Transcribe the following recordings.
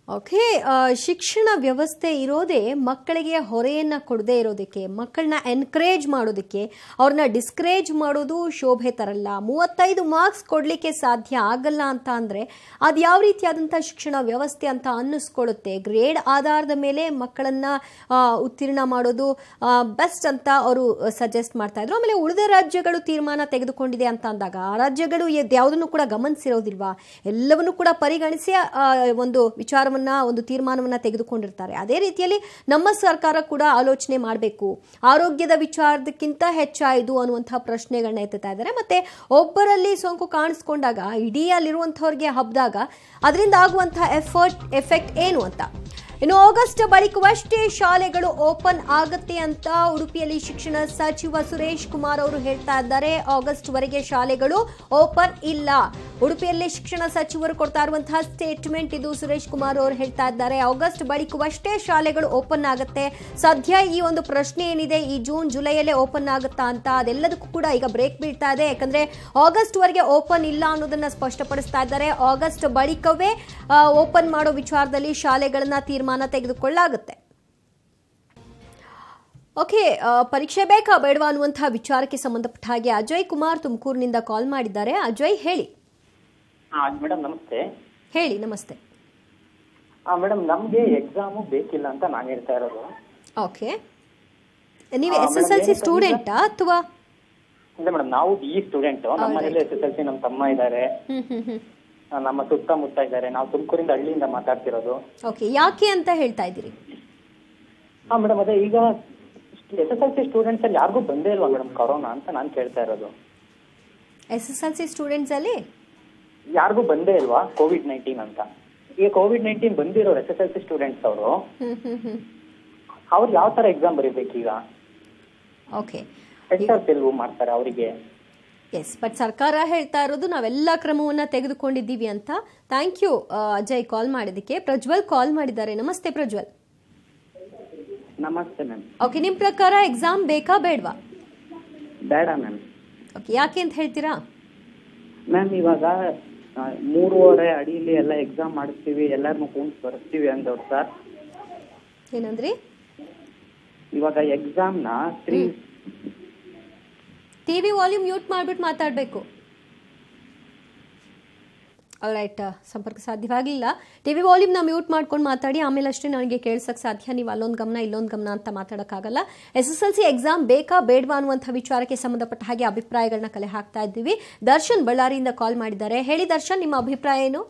Okay ಆ, ಶಿಕ್ಷಣ ವ್ಯವಸ್ಥೆ ಇರೋದೇ ಮಕ್ಕಳಿಗೆ ಹೊರೆಯನ್ನ ಕೊಡದೇ ಇರೋದಕ್ಕೆ ಮಕ್ಕಳನ್ನ ಎನ್ಕರೇಜ್ ಮಾಡೋದಕ್ಕೆ ಅವ್ರನ್ನ ಡಿಸ್ಕರೇಜ್ ಮಾಡೋದು ಶೋಭೆ ತರಲ್ಲ ಮೂವತ್ತೈದು ಮಾರ್ಕ್ಸ್ ಕೊಡಲಿಕ್ಕೆ ಸಾಧ್ಯ ಆಗಲ್ಲ ಅಂತ ಅಂದರೆ ಅದು ಯಾವ ರೀತಿಯಾದಂಥ ಶಿಕ್ಷಣ ವ್ಯವಸ್ಥೆ ಅಂತ ಅನ್ನಿಸ್ಕೊಳ್ಳುತ್ತೆ ಗ್ರೇಡ್ ಆಧಾರದ ಮೇಲೆ ಮಕ್ಕಳನ್ನ ಆ, ಉತ್ತೀರ್ಣ ಮಾಡೋದು ಬೆಸ್ಟ್ ಅಂತ ಅವರು ಸಜೆಸ್ಟ್ ಮಾಡ್ತಾ ಇದ್ರು ಆಮೇಲೆ ಉಳಿದ ರಾಜ್ಯಗಳು ತೀರ್ಮಾನ ತೆಗೆದುಕೊಂಡಿದೆ ಅಂತ ಅಂದಾಗ ಆ ರಾಜ್ಯಗಳು ಯಾವುದನ್ನು ಕೂಡ ಗಮನಿಸಿರೋದಿಲ್ವಾ ಎಲ್ಲವನ್ನೂ ಕೂಡ ಪರಿಗಣಿಸಿ ಆ, ಒಂದು ವಿಚಾರವನ್ನ ಒಂದು ತೀರ್ಮಾನವನ್ನ ತೆಗೆದುಕೊಂಡಿರ್ತಾರೆ ಅದೇ ರೀತಿಯಲ್ಲಿ ನಮ್ಮ ಸರ್ಕಾರ ಕೂಡ ಆಲೋಚನೆ ಮಾಡಬೇಕು ಆರೋಗ್ಯದ ವಿಚಾರದಕ್ಕಿಂತ ಹೆಚ್ಚಾಯಿತು ಅನ್ನುವಂತಹ ಪ್ರಶ್ನೆಗಳನ್ನ ಎತ್ತುತ್ತಾ ಇದ್ದಾರೆ ಮತ್ತೆ ಒಬ್ಬರಲ್ಲಿ ಸೋಂಕು ಕಾಣಿಸ್ಕೊಂಡಾಗ ಇಡೀ ಅಲ್ಲಿರುವಂಥವ್ರಿಗೆ ಹಬ್ಬಿದಾಗ ಅದರಿಂದ ಆಗುವಂತಹ ಎಫರ್ಟ್ ಎಫೆಕ್ಟ್ ಏನು ಅಂತ ಇನ್ನು ಆಗಸ್ಟ್ ಬಳಿಕವಷ್ಟೇ ಶಾಲೆಗಳು ಓಪನ್ ಆಗತ್ತೆ ಅಂತ ಉಡುಪಿಯಲ್ಲಿ ಶಿಕ್ಷಣ ಸಚಿವ ಸುರೇಶ್ ಕುಮಾರ್ ಅವರು ಹೇಳ್ತಾ ಇದ್ದಾರೆ ಆಗಸ್ಟ್ ವರೆಗೆ ಶಾಲೆಗಳು ಓಪನ್ ಇಲ್ಲ ಉಡುಪಿಯಲ್ಲಿ ಶಿಕ್ಷಣ ಸಚಿವರು ಕೊಡ್ತಾ ಇರುವಂತಹ ಸ್ಟೇಟ್ಮೆಂಟ್ ಇದು ಸುರೇಶ್ ಕುಮಾರ್ ಅವರು ಹೇಳ್ತಾ ಇದ್ದಾರೆ ಆಗಸ್ಟ್ ಬಳಿಕವಷ್ಟೇ ಶಾಲೆಗಳು ಓಪನ್ ಆಗುತ್ತೆ ಸದ್ಯ ಈ ಒಂದು ಪ್ರಶ್ನೆ ಏನಿದೆ ಈ ಜೂನ್ ಜುಲೈಯಲ್ಲೇ ಓಪನ್ ಆಗುತ್ತಾ ಅಂತ ಅದೆಲ್ಲದಕ್ಕೂ ಕೂಡ ಈಗ ಬ್ರೇಕ್ ಬೀಳ್ತಾ ಇದೆ ಯಾಕಂದ್ರೆ ಆಗಸ್ಟ್ ವರೆಗೆ ಓಪನ್ ಇಲ್ಲ ಅನ್ನೋದನ್ನ ಸ್ಪಷ್ಟಪಡಿಸ್ತಾ ಇದ್ದಾರೆ ಆಗಸ್ಟ್ ಬಳಿಕವೇ ಓಪನ್ ಮಾಡೋ ವಿಚಾರದಲ್ಲಿ ಶಾಲೆಗಳನ್ನ ತೀರ್ಮಾನ ತೆಗೆದುಕೊಳ್ಳಾಗುತ್ತೆ ಓಕೆ ಆ, ಪರೀಕ್ಷೆ ಬೇಕಾ ಬೇಡವಾ ಅನ್ನುವಂತಹ ವಿಚಾರಕ್ಕೆ ಸಂಬಂಧಪಟ್ಟ ಹಾಗೆ ಅಜಯ್ ಕುಮಾರ್ ತುಮಕೂರಿನಿಂದ ಕಾಲ್ ಮಾಡಿದ್ದಾರೆ ಅಜಯ್ ಹೇಳಿ ಹಾಂ ಮೇಡಮ್ ನಮಸ್ತೆ ಹೇಳಿ ನಮಸ್ತೆ ಹಾಂ ಮೇಡಮ್ ನಮಗೆ ಎಕ್ಸಾಮು ಬೇಕಿಲ್ಲ ಅಂತ ನಾನು ಹೇಳ್ತಾ ಇರೋದು ಓಕೆ ನೀವು ಆ, S S madam, L C ಏನಕ್ಕೆ ಸ್ಟೂಡೆಂಟಾ ಅಥವಾ ಇಲ್ಲ ಮೇಡಮ್ ನಾವು ಬಿ ಇ ಸ್ಟೂಡೆಂಟು ನಮ್ಮ ಮನೇಲಿ ಎಸ್ ಎಸ್ ಎಲ್ ಸಿ ನಮ್ಮ ತಮ್ಮ ಇದ್ದಾರೆ ಹ್ಮ್ ಹ್ಮ್ ಹ್ಮ್ ಆ, ನಮ್ಮ ಸುತ್ತಮುತ್ತ ಇದ್ದಾರೆ ನಾವು ತುಮಕೂರಿಂದ ಹಳ್ಳಿಯಿಂದ ಮಾತಾಡ್ತಿರೋದು ಓಕೆ ಯಾಕೆ ಅಂತ ಹೇಳ್ತಾ ಇದ್ದೀರಿ ಹಾಂ ಮೇಡಮ್ ಅದೇ ಈಗ S S L C students ಅಲ್ಲಿ ಯಾರಿಗೂ ಬಂದೇ ಇಲ್ವಾ ಮೇಡಮ್ ಕೊರೋನಾ ಅಂತ ನಾನು ಕೇಳ್ತಾ ಇರೋದು S S L C students ಅಲ್ಲಿ ಯಾರಿಗೂ ಬಂದೇ ಇಲ್ವಾ ಕೋವಿಡ್ ನೈನ್ಟೀನ್ ಅಂತ ಈಗ ಕೋವಿಡ್ ನೈನ್ಟೀನ್ ಬಂದಿರೋರು S S L C students ಅವರು ಹ್ಮ್ ಹ್ಮ್ ಹ್ಮ್ ಅವ್ರು ಯಾವ ಥರ ಎಕ್ಸಾಮ್ ಬರೀಬೇಕು ಈಗ ಓಕೆ ಸೆಂಟರ್ ತೆಲುಗು ಮಾಡ್ತಾರೆ ಅವರಿಗೆ ಎಸ್ ಬಟ್ ಸರ್ಕಾರ ಹೇಳ್ತಾ ಇರೋದು ನಾವೆಲ್ಲ ಕ್ರಮವನ್ನ ತೆಗೆದುಕೊಂಡಿದ್ದೀವಿ ಅಂತ ಥ್ಯಾಂಕ್ ಯು ಅಜಯ್ ಕಾಲ್ ಮಾಡಿದ್ದಕ್ಕೆ ಪ್ರಜ್ವಲ್ ಕಾಲ್ ಮಾಡಿದ್ದಾರೆ ನಮಸ್ತೆ ಪ್ರಜ್ವಲ್ ನಮಸ್ತೆ ಮ್ಯಾಮ್ ಓಕೆ ನಿಮ್ಮ ಪ್ರಕಾರ ಎಕ್ಸಾಮ್ ಬೇಕಾ ಬೇಡವಾ ಬೇಡ ಮ್ಯಾಮ್ ಓಕೆ ಯಾಕೆ ಅಂತ ಹೇಳ್ತೀರಾ ಮ್ಯಾಮ್ ಇವಾಗ ಆ, ಮೂರುವರೆ ಅಡಿಲಿ ಎಲ್ಲ ಎಕ್ಸಾಮ್ ಮಾಡಿಸ್ತೀವಿ ಎಲ್ಲರನ್ನು ಕೂತ್ ಬರ್ತೀವಿ ಅಂದವ್ರು ಸರ್ ಏನಂದ್ರಿ ಇವಾಗ ಎಕ್ಸಾಮ್ನ ತ್ರೀ ಟಿವಿ ವಾಲ್ಯೂಮ್ ಮ್ಯೂಟ್ ಮಾಡ್ಬಿಟ್ಟು ಮಾತಾಡಬೇಕು ರೈಟ್ ಸಂಪರ್ಕ ಸಾಧ್ಯವಾಗಲಿಲ್ಲ ಟಿವಿ ವಾಲ್ಯೂಮ್ನ ಮ್ಯೂಟ್ ಮಾಡ್ಕೊಂಡು ಮಾತಾಡಿ ಆಮೇಲೆ ಅಷ್ಟೇ ನನಗೆ ಕೇಳ್ಸಕ್ಕೆ ಸಾಧ್ಯ ನೀವು ಅಲ್ಲೊಂದು ಗಮನ ಇಲ್ಲೊಂದು ಗಮನ ಅಂತ ಮಾತಾಡೋಕ್ಕಾಗಲ್ಲ S S L C exam ಬೇಕಾ ಬೇಡವಾ ಅನ್ನುವಂಥ ವಿಚಾರಕ್ಕೆ ಸಂಬಂಧಪಟ್ಟ ಹಾಗೆ ಅಭಿಪ್ರಾಯಗಳನ್ನ ಕಲೆ ಹಾಕ್ತಾ ಇದ್ದೀವಿ ದರ್ಶನ್ ಬಳ್ಳಾರಿಯಿಂದ ಕಾಲ್ ಮಾಡಿದ್ದಾರೆ ಹೇಳಿ ದರ್ಶನ್ ನಿಮ್ಮ ಅಭಿಪ್ರಾಯ ಏನು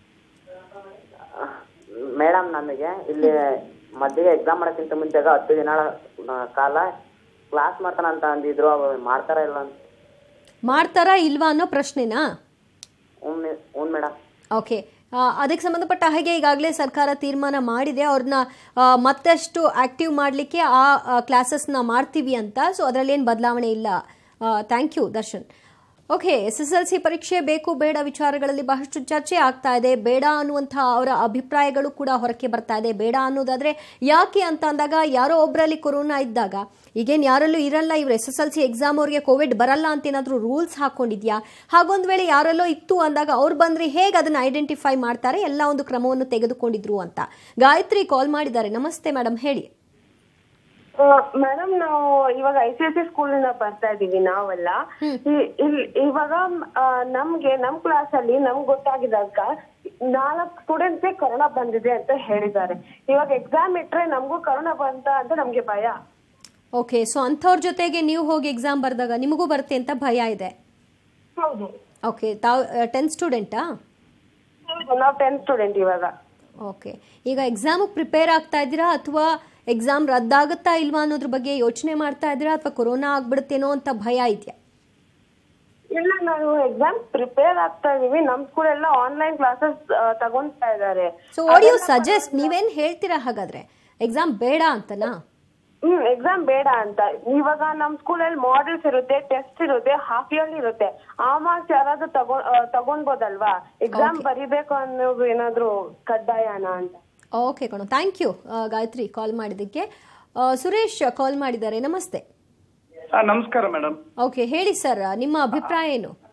ಮೇಡಮ್ ನಮಗೆ ಇಲ್ಲಿ ಮಧ್ಯೆ ಎಕ್ಸಾಮ್ ಮಾಡೋಕ್ಕಿಂತ ಮುಂಚೆಗ ಹತ್ತು ದಿನ ಕಾಲ ಕ್ಲಾಸ್ ಮಾಡ್ತಾನ ಅಂತ ಅಂದಿದ್ರು ಅವ್ರು ಮಾಡ್ತಾರ ಇಲ್ಲ ಅಂತ ಮಾಡ್ತಾರಾ ಇಲ್ವಾ ಅನ್ನೋ ಪ್ರಶ್ನೆನಾ ಹ್ಞೂ ಮೇಡಮ್ ಓಕೆ ಆ, ಅದಕ್ಕೆ ಸಂಬಂಧಪಟ್ಟ ಹಾಗೆ ಈಗಾಗಲೇ ಸರ್ಕಾರ ತೀರ್ಮಾನ ಮಾಡಿದೆ ಅವ್ರನ್ನ ಆ, ಮತ್ತಷ್ಟು ಆಕ್ಟಿವ್ ಮಾಡಲಿಕ್ಕೆ ಆ ಕ್ಲಾಸಸ್ನ ಮಾಡ್ತೀವಿ ಅಂತ ಸೊ ಅದರಲ್ಲಿ ಏನು ಬದಲಾವಣೆ ಇಲ್ಲ thank you Darshan okay S S L C ಪರೀಕ್ಷೆ ಬೇಕು ಬೇಡ ವಿಚಾರಗಳಲ್ಲಿ ಬಹಳಷ್ಟು ಚರ್ಚೆ ಆಗ್ತಾ ಇದೆ ಬೇಡ ಅನ್ನುವಂಥ ಅವರ ಅಭಿಪ್ರಾಯಗಳು ಕೂಡ ಹೊರಕ್ಕೆ ಬರ್ತಾ ಇದೆ ಬೇಡ ಅನ್ನೋದಾದ್ರೆ ಯಾಕೆ ಅಂತ ಅಂದಾಗ ಯಾರೋ ಒಬ್ಬರಲ್ಲಿ ಕೊರೋನಾ ಇದ್ದಾಗ ಈಗೇನು ಯಾರಲ್ಲೂ ಇರಲ್ಲ ಇವ್ರು S S L C exam ಅವ್ರಿಗೆ ಕೋವಿಡ್ ಬರಲ್ಲ ಅಂತ ಏನಾದರೂ ರೂಲ್ಸ್ ಹಾಕೊಂಡಿದ್ಯಾ ಹಾಗೊಂದು ವೇಳೆ ಯಾರಲ್ಲೋ ಇತ್ತು ಅಂದಾಗ ಅವ್ರು ಬಂದ್ರೆ ಹೇಗೆ ಅದನ್ನು ಐಡೆಂಟಿಫೈ ಮಾಡ್ತಾರೆ ಎಲ್ಲ ಒಂದು ಕ್ರಮವನ್ನು ತೆಗೆದುಕೊಂಡಿದ್ರು ಅಂತ ಗಾಯತ್ರಿ ಕಾಲ್ ಮಾಡಿದ್ದಾರೆ ನಮಸ್ತೆ ಮೇಡಮ್ ಹೇಳಿ ಮೇಡಮ್ ನಾವು ಇವಾಗ I C S C school ಇಂದ ಬರ್ತಾ ಇದೀವಿ ನಾವೆಲ್ಲ ಇ- ಇಲ್- ಇವಾಗ ಆ, ನಮ್ಗೆ ನಮ್ ಕ್ಲಾಸ್ ಅಲ್ಲಿ ನಮ್ಗ್ ಗೊತ್ತಾಗಿದಾಗ ನಾಲ್ಕು ಸ್ಟೂಡೆಂಟ್ಸ್ಗೆ ಕೊರೋನಾ ಬಂದಿದೆ ಅಂತ ಹೇಳಿದ್ದಾರೆ ಇವಾಗ ಎಕ್ಸಾಮ್ ಇಟ್ರೆ ನಮಗೂ ಕೊರೋನಾ ಬಂತ ಅಂತ ನಮ್ಗೆ ಭಯ ಓಕೆ ಸೊ ಅಂಥವ್ರ ಜೊತೆಗೆ ನೀವು ಹೋಗಿ ಎಕ್ಸಾಮ್ ಬರೆದಾಗ ನಿಮಗೂ ಬರುತ್ತೆ ಅಂತ ಭಯ ಇದೆ ಹೌದು ಓಕೆ ತಾವು ಟೆಂತ್ ಸ್ಟೂಡೆಂಟಾ ಹೌದು ನಾವು ಟೆಂತ್ ಸ್ಟೂಡೆಂಟ್ ಇವಾಗ ಓಕೆ ಈಗ ಎಕ್ಸಾಮಿಗೆ ಪ್ರಿಪೇರ್ ಆಗ್ತಾ ಇದ್ದೀರಾ ಅಥವಾ ಎಕ್ಸಾಮ್ ರದ್ದಾಗುತ್ತಾ ಇಲ್ವಾ ಅನ್ನೋದ್ರ ಬಗ್ಗೆ ಯೋಚನೆ ಮಾಡ್ತಾ ಇದ್ದೀರಾ ಅಥವಾ ಕೊರೋನಾ ಆಗ್ಬಿಡುತ್ತೇನೋ ಅಂತ ಭಯ ಇದೆಯಾ ಇಲ್ಲ ನಾವು ಎಕ್ಸಾಮ್ ಪ್ರಿಪೇರ್ ಆಗ್ತಾ ಇದೀವಿ ನಮ್ ಸ್ಕೂಲ್ ಎಲ್ಲ ಆನ್ಲೈನ್ ಕ್ಲಾಸಸ್ ತಗೊಂತಾ ಇದ್ದಾರೆ ಸೊ ವಾಟ್ ಯು ಸಜೆಸ್ಟ್ ನೀವೇನು ಹೇಳ್ತೀರಾ ಹಾಗಾದ್ರೆ ಎಕ್ಸಾಮ್ ಬೇಡ ಅಂತನಾ ಹ್ಮ್ ಎಕ್ಸಾಮ್ ಬೇಡ ಅಂತ ಇವಾಗ ನಮ್ ಸ್ಕೂಲಲ್ಲಿ ಮಾಡೆಲ್ಸ್ ಇರುತ್ತೆ ಟೆಸ್ಟ್ ಇರುತ್ತೆ ಹಾಫ್ ಇಯರ್ಲಿ ಇರುತ್ತೆ ಆ ಮಾರ್ಕ್ಸ್ ಯಾರಾದ್ರೂ ತಗೊ ಆ, ತಗೊಂಡ್ಬೋದಲ್ವಾ ಎಕ್ಸಾಮ್ ಬರಿಬೇಕು ಅನ್ನೋದು ಏನಾದ್ರು ಕಡ್ಡಾಯನ ಅಂತ ಓಕೆ ಕಣೋ ಥ್ಯಾಂಕ್ ಯು ಗಾಯತ್ರಿ ಕಾಲ್ ಮಾಡಿದ್ದಕ್ಕೆ ಆ, ಸುರೇಶ್ ಕಾಲ್ ಮಾಡಿದ್ದಾರೆ ನಮಸ್ತೆ ಆ, ನಮಸ್ಕಾರ ಮೇಡಮ್ ಓಕೆ ಹೇಳಿ ಸರ್ ನಿಮ್ಮ ಅಭಿಪ್ರಾಯ ಏನು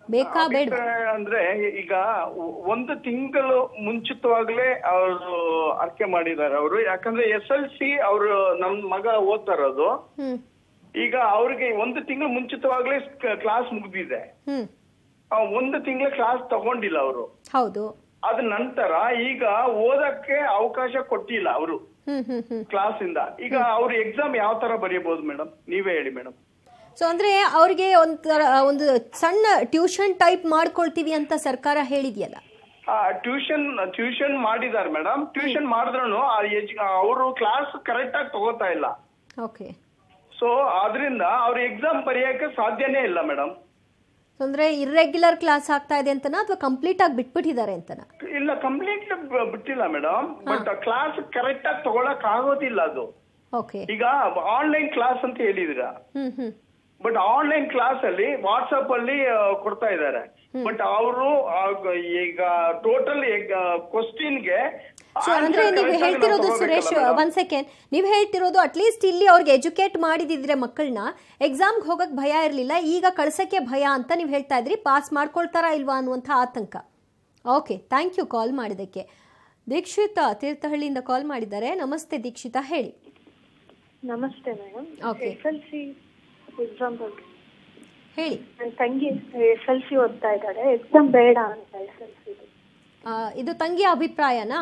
ಬೇಕಾ ಬೇಡ ಅಭಿಪ್ರಾಯ ಅಂದ್ರೆ ಈಗ ಒ- ಒಂದು ತಿಂಗಳು ಮುಂಚಿತವಾಗ್ಲೇ ಅವರು ಆಯ್ಕೆ ಮಾಡಿದ್ದಾರೆ ಅವರು ಯಾಕಂದ್ರೆ ಎಸ್ ಎಲ್ ಸಿ ಅವರು ನಮ್ ಮಗ ಓದ್ತಾ ಇರೋದು ಹ್ಮ್ ಈಗ ಅವ್ರಿಗೆ ಒಂದು ತಿಂಗಳು ಮುಂಚಿತವಾಗ್ಲೇ ಕ್ಲಾಸ್ ಮುಗ್ದಿದೆ ಹ್ಮ್ ಆ, ಒಂದು ತಿಂಗಳ ಕ್ಲಾಸ್ ತಗೊಂಡಿಲ್ಲ ಅವರು ಹೌದು ಅದ ನಂತರ ಈಗ ಓದಕ್ಕೆ ಅವಕಾಶ ಕೊಟ್ಟಿಲ್ಲ ಅವರು ಹ್ಮ್ ಹ್ಮ್ ಹ್ಮ್ ಕ್ಲಾಸ್ ಇಂದ ಈಗ ಅವ್ರ ಎಕ್ಸಾಮ್ ಯಾವ ತರ ಬರೆಯಬಹುದು ಮೇಡಮ್ ನೀವೇ ಹೇಳಿ ಮೇಡಮ್ ಸೊ ಅಂದ್ರೆ ಅವ್ರಿಗೆ ಒಂಥರ ಒಂದು ಸಣ್ಣ ಟ್ಯೂಷನ್ ಟೈಪ್ ಮಾಡ್ಕೊಳ್ತೀವಿ ಅಂತ ಸರ್ಕಾರ ಹೇಳಿದ್ಯಲ್ಲ ಟ್ಯೂಷನ್ ಟ್ಯೂಷನ್ ಮಾಡಿದಾರೆ ಮೇಡಮ್ ಟ್ಯೂಷನ್ ಮಾಡಿದ್ರು ಅವರು ಕ್ಲಾಸ್ ಕರೆಕ್ಟ್ ಆಗಿ ತಗೋತಾ ಇಲ್ಲ ಓಕೆ ಸೊ ಅದರಿಂದ ಅವ್ರ ಎಕ್ಸಾಮ್ ಬರೆಯಕ್ಕೆ ಸಾಧ್ಯನೇ ಇಲ್ಲ ಮೇಡಮ್ ಅಂದ್ರೆ ಇರ್ರೆಗ್ಯುಲರ್ ಕ್ಲಾಸ್ ಆಗ್ತಾ ಇದೆ ಅಂತನಾ ಅಥವಾ ಕಂಪ್ಲೀಟ್ ಆಗಿ ಬಿಟ್ಬಿಟ್ಟಿದ್ದಾರೆ ಅಂತನಾ ಇಲ್ಲ ಕಂಪ್ಲೀಟ್ ಬಿಟ್ಟಿಲ್ಲ ಮೇಡಮ್ ಬಟ್ ಕ್ಲಾಸ್ ಕರೆಕ್ಟ್ ಆಗಿ ತಗೊಳಕ್ ಆಗೋದಿಲ್ಲ ಅದು ಓಕೆ ಈಗ ಆನ್ಲೈನ್ ಕ್ಲಾಸ್ ಅಂತ ಹೇಳಿದಿರ ಹ್ಮ್ ಹ್ಮ್ ಬಟ್ ಆನ್ಲೈನ್ ಕ್ಲಾಸ್ ಅಲ್ಲಿ ವಾಟ್ಸ್ಆಪ್ ಅಲ್ಲಿ ಆ, ಕೊಡ್ತಾ ಇದ್ದಾರೆ ಬಟ್ ಅವರು ಈಗ ಟೋಟಲ್ ಕ್ವಶನ್ಗೆ ಸೊ ಅಂದ್ರೆ ನೀವು ಹೇಳ್ತಿರೋದು ಸುರೇಶ್ ಒಂದ್ ಸೆಕೆಂಡ್ ನೀವು ಹೇಳ್ತಿರೋದು ಅಟ್ಲೀಸ್ಟ್ ಇಲ್ಲಿ ಅವ್ರಿಗೆ ಎಜುಕೇಟ್ ಮಾಡಿದಿದ್ರೆ ಮಕ್ಕಳನ್ನ ಎಕ್ಸಾಮ್ಗೆ ಹೋಗಕ್ ಭಯ ಇರಲಿಲ್ಲ ಈಗ ಕಳ್ಸಕ್ಕೆ ಭಯ ಅಂತ ನೀವು ಹೇಳ್ತಾ ಇದ್ರಿ ಪಾಸ್ ಮಾಡ್ಕೊಳ್ತಾರಾ ಇಲ್ವಾ ಅನ್ನುವಂಥ ಆತಂಕ ಓಕೆ ಥ್ಯಾಂಕ್ ಯು ಕಾಲ್ ಮಾಡಿದ್ದಕ್ಕೆ ದೀಕ್ಷಿತಾ ತೀರ್ಥಹಳ್ಳಿಯಿಂದ ಕಾಲ್ ಮಾಡಿದ್ದಾರೆ ನಮಸ್ತೆ ದೀಕ್ಷಿತಾ ಹೇಳಿ ನಮಸ್ತೆ madam Okay. S L C exam ಬಗ್ಗೆ ಹೇಳಿ ನನ್ನ ತಂಗಿ ಎಸ್ ಎಲ್ ಸಿ ಓದ್ತಾ ಇದ್ದಾಳೆ ಎಕ್ಸಾಮ್ ಬೇಡ ಅಂತ ಎಸ್ ಎಲ್ ಸಿ ಆ, ಇದು ತಂಗಿಯ ಅಭಿಪ್ರಾಯನಾ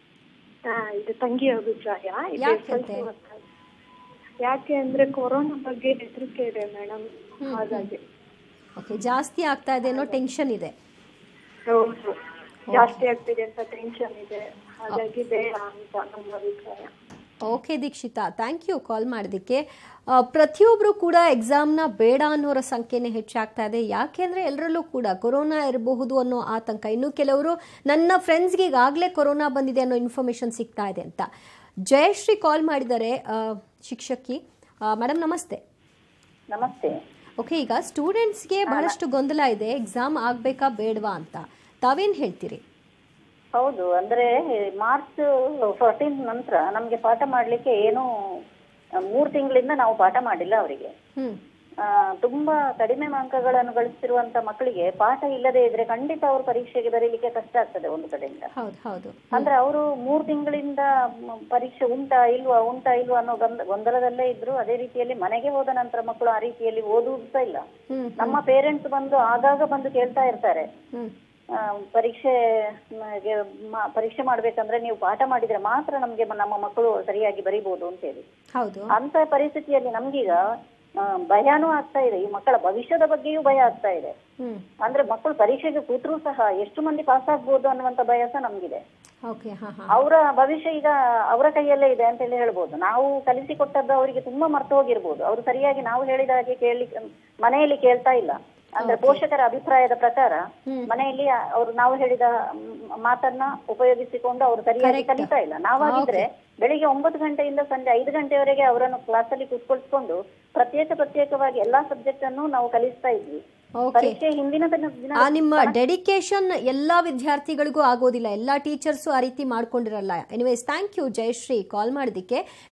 ಇದು ತಂಗಿ ಅಭಿಪ್ರಾಯ ಇದು ಯಾಕಂತೆ? SLC ಓದ್ತಾ ಇದ್ದಾಳೆ. ಯಾಕೆ ಅಂದ್ರೆ ಕೊರೋನಾ ಬಗ್ಗೆ ಹೆದರಿಕೆ ಇದೆ ಮೇಡಮ್ ಹಾಗಾಗಿ ಓಕೆ ಜಾಸ್ತಿ ಆಗ್ತಾ ಇದೆ ಅನ್ನೋ ಟೆನ್ಷನ್ ಇದೆ ಹೌದು ಜಾಸ್ತಿ ಆಗ್ತಿದೆ ಅಂತ ಟೆನ್ಷನ್ ಇದೆ ಹಾಗಾಗಿ ಬೇಡ ಅಂತ ನಮ್ಮ ಅಭಿಪ್ರಾಯ okay Dikshita thank you call ಮಾಡೋದಕ್ಕೆ ಪ್ರತಿಯೊಬ್ಬರು ಕೂಡ ಎಕ್ಸಾಮ್ನ ಬೇಡ ಅನ್ನೋರ ಸಂಖ್ಯೆನೇ ಹೆಚ್ಚಾಗ್ತಾ ಇದೆ ಯಾಕೆಂದರೆ ಎಲ್ಲರಲ್ಲೂ ಕೂಡ ಕೊರೋನಾ ಇರಬಹುದು ಅನ್ನೋ ಆತಂಕ ಇನ್ನು ಕೆಲವರು ನನ್ನ ಫ್ರೆಂಡ್ಸ್ಗೆ ಈಗಾಗಲೇ ಕೊರೋನಾ ಬಂದಿದೆ ಅನ್ನೋ ಇನ್ಫಾರ್ಮೇಷನ್ ಸಿಗ್ತಾ ಇದೆ ಅಂತ ಜಯಶ್ರೀ ಕಾಲ್ ಮಾಡಿದ್ದಾರೆ ಆ, ಶಿಕ್ಷಕಿ ಮೇಡಮ್ ನಮಸ್ತೆ ನಮಸ್ತೆ ಓಕೆ ಈಗ ಸ್ಟೂಡೆಂಟ್ಸ್ಗೆ ಬಹಳಷ್ಟು ಗೊಂದಲ ಇದೆ ಎಕ್ಸಾಮ್ ಆಗಬೇಕಾ ಬೇಡವಾ ಅಂತ ತಾವೇನು ಹೇಳ್ತೀರಿ ಹೌದು ಅಂದ್ರೆ ಮಾರ್ಚ್ ಫೋರ್ಟೀನ್ ನಂತರ ನಮ್ಗೆ ಪಾಠ ಮಾಡ್ಲಿಕ್ಕೆ ಏನು ಮೂರ್ ತಿಂಗಳಿಂದ ನಾವು ಪಾಠ ಮಾಡಿಲ್ಲ ಅವರಿಗೆ ಹ್ಞೂ ತುಂಬಾ ಕಡಿಮೆ ಅಂಕಗಳನ್ನು ಗಳಿಸ್ತಿರುವಂತ ಮಕ್ಕಳಿಗೆ ಪಾಠ ಇಲ್ಲದೆ ಇದ್ರೆ ಖಂಡಿತ ಅವರು ಪರೀಕ್ಷೆಗೆ ಬರೀಲಿಕ್ಕೆ ಕಷ್ಟ ಆಗ್ತದೆ ಒಂದು ಕಡೆಯಿಂದ ಹೌದು ಹೌದು ಅಂದ್ರೆ ಅವರು ಮೂರ್ ತಿಂಗಳಿಂದ ಮ್, ಪರೀಕ್ಷೆ ಉಂಟಾ ಇಲ್ವಾ ಉಂಟಾ ಇಲ್ವಾ ಅನ್ನೋ ಗೊಂದ- ಗೊಂದಲದಲ್ಲೇ ಇದ್ರು ಅದೇ ರೀತಿಯಲ್ಲಿ ಮನೆಗೆ ಹೋದ ನಂತರ ಮಕ್ಕಳು ಆ ರೀತಿಯಲ್ಲಿ ಓದುವುದು ಸಹ ಇಲ್ಲ ಹ್ಮ್, ನಮ್ಮ ಪೇರೆಂಟ್ಸ್ ಬಂದು ಆಗಾಗ ಬಂದು ಕೇಳ್ತಾ ಇರ್ತಾರೆ ಹ್ಞೂ ಆ, ಪರೀಕ್ಷೆ ಮ್, ಗೆ ಮ- ಪರೀಕ್ಷೆ ಮಾಡ್ಬೇಕಂದ್ರೆ ನೀವು ಪಾಠ ಮಾಡಿದ್ರೆ ಮಾತ್ರ ನಮ್ಗೆ ಮ- ನಮ್ಮ ಮಕ್ಕಳು ಸರಿಯಾಗಿ ಬರಿಬಹುದು ಅಂತ ಹೇಳಿ ಹೌದು ಅಂತ ಪರಿಸ್ಥಿತಿಯಲ್ಲಿ ನಮ್ಗೀಗ ಆ, ಭಯಾನೂ ಆಗ್ತಾ ಇದೆ ಈ ಮಕ್ಕಳ ಭವಿಷ್ಯದ ಬಗ್ಗೆಯೂ ಭಯ ಆಗ್ತಾ ಇದೆ ಹ್ಞೂ ಅಂದ್ರೆ ಮಕ್ಕಳು ಪರೀಕ್ಷೆಗೆ ಕೂತ್ರೂ ಸಹ ಎಷ್ಟು ಮಂದಿ ಪಾಸ್ ಆಗ್ಬೋದು ಅನ್ನುವಂತ ಭಯ ಸಹ ನಮ್ಗಿದೆ ಓಕೆ ಹಾಂ ಹಾಂ ಅವರ ಭವಿಷ್ಯ ಈಗ ಅವರ ಕೈಯಲ್ಲೇ ಇದೆ ಅಂತ ಹೇಳಿ ಹೇಳ್ಬೋದು ನಾವು ಕಲಿಸಿಕೊಟ್ಟದ್ದು ಅವರಿಗೆ ತುಂಬಾ ಮರ್ತು ಹೋಗಿರ್ಬೋದು ಅವರು ಸರಿಯಾಗಿ ನಾವು ಹೇಳಿದ ಹಾಗೆ ಕೇಳಲಿಕ್ಕೆ ಮನೆಯಲ್ಲಿ ಕೇಳ್ತಾ ಇಲ್ಲ ಅಂದ್ರೆ ಪೋಷಕರ ಅಭಿಪ್ರಾಯದ ಪ್ರಕಾರ ಮನೆಯಲ್ಲಿ ಅವರು ನಾವು ಹೇಳಿದ ಮ್, ಮಾತನ್ನ ಉಪಯೋಗಿಸಿಕೊಂಡು ಅವರು ಸರಿಯಾಗಿ ಕಲಿತಾ ಇಲ್ಲ ನಾವಾಗಿದ್ರೆ ಬೆಳಿಗ್ಗೆ ಒಂಬತ್ತು ಗಂಟೆಯಿಂದ ಸಂಜೆ ಐದು ಗಂಟೆವರೆಗೆ ಅವರನ್ನು ಕ್ಲಾಸಲ್ಲಿ ಕೂತ್ಕೊಳ್ಸ್ಕೊಂಡು ಪ್ರತ್ಯೇಕ ಪ್ರತ್ಯೇಕವಾಗಿ ಎಲ್ಲಾ ಸಬ್ಜೆಕ್ಟ್ ಅನ್ನು ನಾವು ಕಲಿಸ್ತಾ ಇದ್ವಿ ಓಕೆ ಪರೀಕ್ಷೆ ಹಿಂದಿನ ದಿನ ದಿನ ಆ ನಿಮ್ಮ ಡೆಡಿಕೇಶನ್ ಎಲ್ಲ ವಿದ್ಯಾರ್ಥಿಗಳಿಗೂ ಆಗೋದಿಲ್ಲ ಎಲ್ಲ ಟೀಚರ್ಸು ಆ ರೀತಿ ಮಾಡ್ಕೊಂಡಿರಲ್ಲ anyways thank you Jayashree call ಮಾಡೋದಕ್ಕೆ